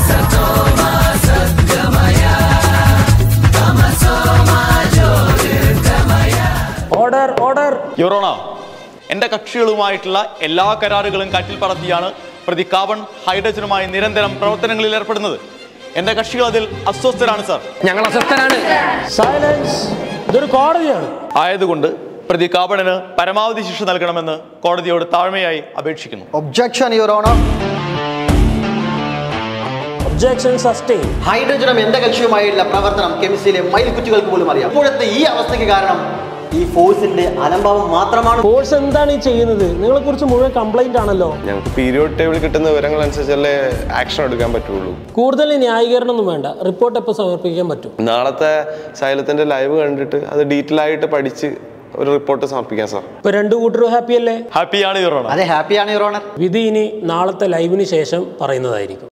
order order യുറോണ എന്റെ കക്ഷികളുമായിട്ടുള്ള എല്ലാ കരാറുകളും കാറ്റിൽ പറത്തിയാണ് പ്രതി കാർബൺ ഹൈഡ്രജനുമായി നിരന്തരം പ്രവർത്തനങ്ങളിൽ ഏർപ്പെടുന്നത് എന്റെ കക്ഷികൾ അതിൽ അസ്വസ്ഥരാണ് സാർ ഞങ്ങൾ അസ്വസ്ഥരാണ് സൈലൻസ് ഇതൊരു കോടതിയാണ് ആയതുകൊണ്ട് പ്രതി കാർബണിന് പരമാവധി ശിക്ഷ നൽകണമെന്ന് കോടതിയോട് താഴ്മയായി അപേക്ഷിക്കുന്നു objection your honour objection sustain ഹൈഡ്രജനും എന്റെ കക്ഷിയുമായുള്ള പ്രവർത്തനം കെമിസ്ട്രിയിലെ മയിൽക്കുറ്റികൾക്ക് പോലും അറിയാം ഇപ്പോഴത്തെ ഈ അവസ്ഥയ്ക്ക് കാരണം ഈ ഫോഴ്സിന്റെ അലംഭാവം മാത്രമാണ് ഫോഴ്സ് എന്താണ് ഈ ചെയ്യുന്നത് നിങ്ങളെ കുറിച്ച് മുഴുവൻ കംപ്ലൈന്റ് ആണല്ലോ ഞങ്ങൾക്ക് പീരിയോഡ് ടേബിൾ കിട്ടുന്ന വിവരങ്ങൾ അനുസരിച്ചല്ലേ ആക്ഷൻ എടുക്കാൻ പറ്റുള്ളൂ കൂടുതൽ ന്യായീകരണം ഒന്നും വേണ്ട റിപ്പോർട്ട് എപ്പോൾ സമർപ്പിക്കാൻ പറ്റും നാളത്തെ സൈലത്തിന്റെ ലൈവ് കണ്ടിട്ട് അത് ഡീറ്റെയിൽ ആയിട്ട് പഠിച്ച് ഒരു റിപ്പോർട്ട് സമർപ്പിക്കാം സാർ ഇപ്പൊ രണ്ടു കൂട്ടരും ഹാപ്പി അല്ലേ ഹാപ്പിയാണ് യുറോണ അതെ ഹാപ്പിയാണ് യുവർ ഓണർ വിധി ഇനി നാളത്തെ ലൈവിന് ശേഷം പറയുന്നതായിരിക്കും